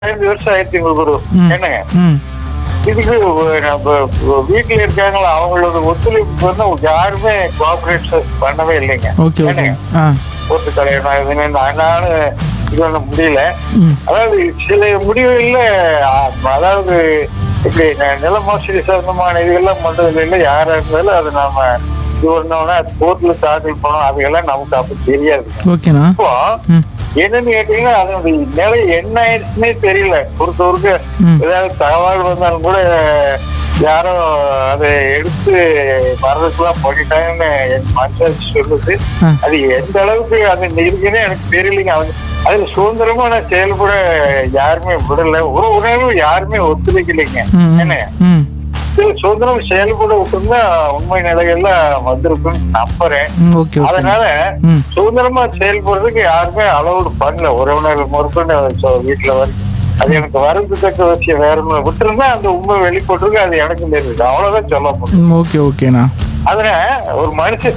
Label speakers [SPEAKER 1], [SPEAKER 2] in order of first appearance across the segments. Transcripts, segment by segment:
[SPEAKER 1] பதினஞ்சு வருஷம் ஆயிடுச்சு குரு
[SPEAKER 2] ம்.
[SPEAKER 1] என்னங்க
[SPEAKER 2] ம்
[SPEAKER 1] இதுக்கு நம்ம வீட்டுல இருக்காங்களா அவங்களோட ஒத்துழைப்பு வந்து யாருமே கோஆபரேட் பண்ணவே இல்லைங்க
[SPEAKER 2] ஓகே ஓகே
[SPEAKER 1] என்னங்க
[SPEAKER 2] ஆ
[SPEAKER 1] ஓட்டு கலையணும் இதுன்னு நானும் இது பண்ண முடியல
[SPEAKER 2] ம்
[SPEAKER 1] அதாவது சில முடிவுகள்ல ஆ, அதாவது இப்படி ந- நில மோசடி சம்பந்தமான இதுகள்லாம் பண்றதுல இல்ல யாரா இருந்தாலும் அது நாம இது பண்ணோம்னா அது கோர்ட்ல தாக்கல் பண்ணோம் அதுக்கெல்லாம் நமக்கு அப்ப தெரியாது
[SPEAKER 2] ஓகேண்ணா
[SPEAKER 1] இப்போ
[SPEAKER 2] ம்
[SPEAKER 1] என்னன்னு கேட்டீங்கன்னா அதனுடைய நிலை என்ன ஆயிடுச்சுன்னே தெரியல பொறுத்தவரைக்கு
[SPEAKER 2] ம்.
[SPEAKER 1] ஏதாவது தகவல் வந்தாலும் கூட யாரோ அதை எடுத்து மறந்துக்குலாம் பண்ணிட்டாங்கன்னு என் மனசாட்சி சொல்லுது
[SPEAKER 2] ஆ.
[SPEAKER 1] அது எந்த அளவுக்கு அது இருக்குன்னு எனக்கு தெரியலைங்க அவங்க அதுல சுதந்திரமா நான் செயல்பட யாருமே விடல ஒரு உணர்வு யாருமே ஒத்துழைக்கலைங்க
[SPEAKER 2] ம் ம்.
[SPEAKER 1] என்ன
[SPEAKER 2] ம்
[SPEAKER 1] இதுல சுதந்திரம் செயல்பட விட்டுருந்தா உண்மை நிலைகள்லாம் வந்திருக்குன்னு நம்புறேன்
[SPEAKER 2] ம் ஓகே ஓகே
[SPEAKER 1] அதனால
[SPEAKER 2] ம்
[SPEAKER 1] சுதந்திரமா செயல்படுறதுக்கு யாருமே அலௌடு பண்ணல உறவினர்கள் முறுக்குன்னு சொ- வீட்டுல வந்து அது எனக்கு வருந்தத்தக்க விஷயம் வேற ஒண்ணு விட்டுருந்தா அந்த உண்மை வெளிப்பட்டிருக்கு அது எனக்கு தெரியுது அவ்வளவுதான் சொல்ல முடியும்
[SPEAKER 2] ம் ஓகே ஓகேண்ணா
[SPEAKER 1] அதுல ஒரு மனுஷன்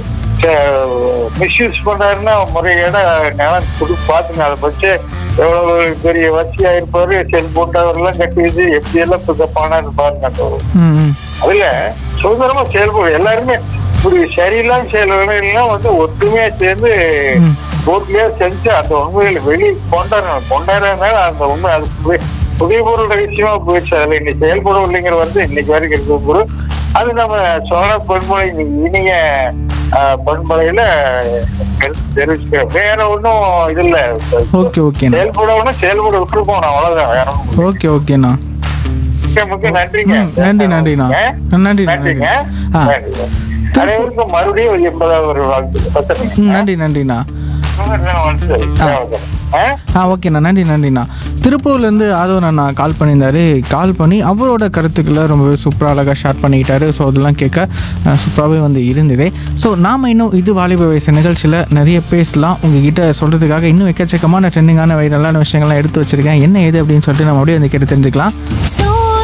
[SPEAKER 1] மிஸ்யூஸ் பண்றாருன்னா முறையோட நிலம் கொடு பாத்துங்க அதை பற்றி எவ்வளவு பெரிய வசதியா இருப்பாரு செல்போன் டவர் எல்லாம் கட்டி வச்சு எப்படி எல்லாம் பிக்கப் ஆனாரு பாருங்க அந்த ஒரு
[SPEAKER 2] ம் ம்
[SPEAKER 1] அதுல சுதந்திரமா செயல்படும் எல்லாருமே இப்படி சரியில்லாம செயல்கள்லாம் வந்து ஒற்றுமையா சேர்ந்து
[SPEAKER 2] ம்.
[SPEAKER 1] கோர்ட்லயே செஞ்சு அந்த உண்மைகளை வெளியே கொண்டாடணும் கொண்டாடுறதுனால அந்த உண்மை அது புதிய- புதிய பொருள் ரகசியமா போயிடுச்சு அதுல இன்னைக்கு செயல்படவில்லைங்கிற வந்து இன்னைக்கு வரைக்கும் இருக்கு குரு அது நம்ம சோழ பண்பலை இனிய ஆஹ், பண்பலையில தெரிவிச்சுக்கிறேன் வேற ஒன்றும் இது இல்ல
[SPEAKER 2] ஓகே ஓகேண்ணா
[SPEAKER 1] செயல்படணும் செயல்பட விட்டுருப்போம் நான் அவ்வளவுதான் வேற ஒண்ணும் இல்ல.
[SPEAKER 2] ஓகே ஓகேண்ணா
[SPEAKER 1] மிக்க மிக்க நன்றிங்க
[SPEAKER 2] ம், நன்றி நன்றிண்ணா
[SPEAKER 1] ஆ?
[SPEAKER 2] நன்றி
[SPEAKER 1] நன்றிங்க
[SPEAKER 2] நன்றி ஆ
[SPEAKER 1] நன்றிங்க. அனைவருக்கும் மறுபடியும் ஒரு எண்பதாவது ஒரு வாழ்த்து
[SPEAKER 2] ம்,
[SPEAKER 1] பத்திரிக்கை.
[SPEAKER 2] நன்றி நன்றிண்ணா
[SPEAKER 1] சரி,
[SPEAKER 2] ஆ.
[SPEAKER 1] ஆ?
[SPEAKER 2] ஆ ஓகேண்ணா நன்றி நன்றிண்ணா திருப்பூர்லேருந்து ஆதவன் அண்ணா கால் பண்ணியிருந்தாரு கால் பண்ணி அவரோட கருத்துக்களை ரொம்பவே சூப்பராக அழகாக ஷேர் பண்ணிக்கிட்டாரு ஸோ அதெல்லாம் கேட்க சூப்பராகவே வந்து இருந்தது ஸோ நாம் இன்னும் இது வாலிப வயசு நிகழ்ச்சியில் நிறைய பேசலாம் உங்ககிட்ட சொல்கிறதுக்காக இன்னும் எக்கச்சக்கமான ட்ரெண்டிங்கான வைரலான விஷயங்கள்லாம் எடுத்து வச்சிருக்கேன் என்ன ஏது அப்படின்னு சொல்லிட்டு நம்ம அப்படியே வந்து கேட்டு தெரிஞ்சுக்கலாம்
[SPEAKER 3] So